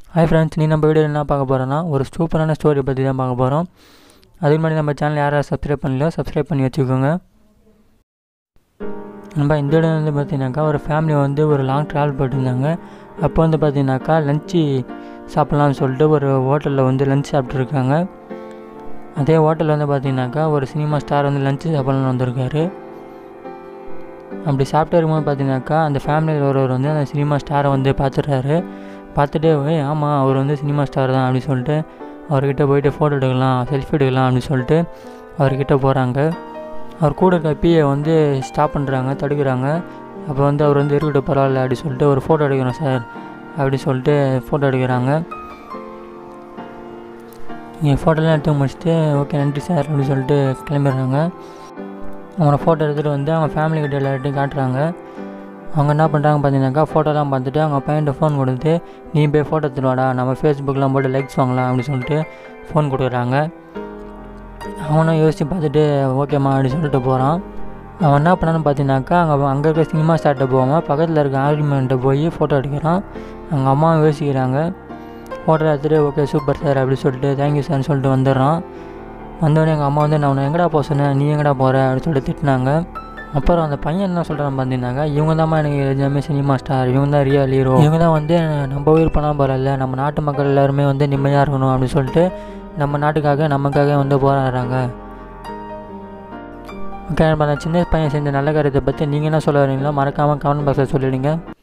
hi friends நீ நம்ம video என்ன பார்க்க போகிறோன்னா ஒரு சூப்பரான ஸ்டோரி பற்றி தான் பார்க்க போகிறோம் அதுக்கு முன்னாடி நம்ம சேனல் யாராவது சப்ஸ்கிரைப் பண்ணலையோ சப்ஸ்கிரைப் பண்ணி வச்சுக்கோங்க நம்ம இந்த இடம் வந்து பார்த்தீங்கன்னாக்கா ஒரு ஃபேமிலி வந்து ஒரு லாங் ட்ராவல் போயிட்டுருந்தாங்க அப்போ வந்து பார்த்தீங்கன்னாக்கா லஞ்சு சாப்பிட்லான்னு சொல்லிட்டு ஒரு ஹோட்டலில் வந்து லஞ்ச் சாப்பிட்ருக்காங்க அதே ஹோட்டலில் வந்து பார்த்தீங்கன்னாக்கா ஒரு சினிமா ஸ்டார் வந்து லஞ்சு சாப்பிட்லான்னு வந்திருக்காரு அப்படி சாப்பிட்டு இருக்கும்போது பார்த்தீங்கன்னாக்கா அந்த ஃபேமிலியில் ஒருவர் வந்து அந்த சினிமா ஸ்டாரை வந்து பார்த்துட்றாரு பார்த்துட்டு ஏய் ஆமாம் அவர் வந்து சினிமா ஸ்டார் தான் அப்படின்னு சொல்லிட்டு அவர்கிட்ட போயிட்டு ஃபோட்டோ எடுக்கலாம் செல்ஃபி எடுக்கலாம் அப்படின்னு சொல்லிட்டு அவர்கிட்ட போகிறாங்க அவர் கூட இருக்க பிஏ வந்து ஸ்டாப் பண்ணுறாங்க தடுக்கிறாங்க அப்போ வந்து அவர் வந்து இருக்கட்டும் பரவாயில்ல அப்படி சொல்லிட்டு ஒரு ஃபோட்டோ எடுக்கிறோம் சார் அப்படி சொல்லிட்டு ஃபோட்டோ எடுக்கிறாங்க நீங்கள் ஃபோட்டோலாம் எடுத்து முடிச்சுட்டு ஓகே நன்றி சார் அப்படின்னு சொல்லிட்டு கிளம்பிடுறாங்க அவங்கள ஃபோட்டோ எடுத்துகிட்டு வந்து அவங்க ஃபேமிலி கிட்ட எல்லார்ட்டையும் காட்டுறாங்க அவங்க என்ன பண்ணுறாங்க பார்த்தீங்கன்னாக்கா ஃபோட்டோலாம் பார்த்துட்டு அவங்க பையன்கிட்ட ஃபோன் கொடுத்து நீ போய் ஃபோட்டோ எடுத்துட்டு நம்ம ஃபேஸ்புக்கெலாம் போட்டு லைக்ஸ் வாங்கலாம் அப்படின்னு சொல்லிட்டு ஃபோன் கொடுக்குறாங்க அவனும் யோசித்து பார்த்துட்டு ஓகேம்மா அப்படின்னு சொல்லிட்டு போகிறான் அவன் என்ன பண்ணான்னு பார்த்தீங்கன்னாக்கா அங்கே அங்கே இருக்க சினிமா ஸ்டார்ட்டை போகாமல் பக்கத்தில் இருக்க ஆர்குமெண்ட்டை போய் ஃபோட்டோ எடுக்கிறான் அவங்க அம்மாவும் யோசிக்கிறாங்க ஃபோட்டோ எடுத்துகிட்டு ஓகே சூப்பர் சார் அப்படி சொல்லிட்டு தேங்க்யூ சார்னு சொல்லிட்டு வந்துடுறான் வந்தோடனே எங்கள் அம்மா வந்து நான் உன்னை எங்கடா போக சொன்னேன் நீ எங்கடா போகிற அப்படின்னு சொல்லிட்டு திட்டினாங்க அப்புறம் அந்த பையன் என்ன சொல்கிறான் பார்த்தீங்கன்னாக்கா இவங்க தான் எனக்கு எல்லாமே சினிமா ஸ்டார் இவங்க தான் ரியல் ஹீரோ இவங்க தான் வந்து நம்ம உயிர் பண்ணால் பரவாயில்ல நம்ம நாட்டு மக்கள் எல்லாருமே வந்து நிம்மதியாக இருக்கணும் அப்படின்னு சொல்லிட்டு நம்ம நாட்டுக்காக நமக்காக வந்து போராடுறாங்க ஓகே நம்ம அந்த சின்ன பையன் செஞ்ச நல்ல காரியத்தை பற்றி நீங்கள் என்ன சொல்ல வரீங்களோ மறக்காமல் கமெண்ட் பாக்ஸில் சொல்லிடுங்க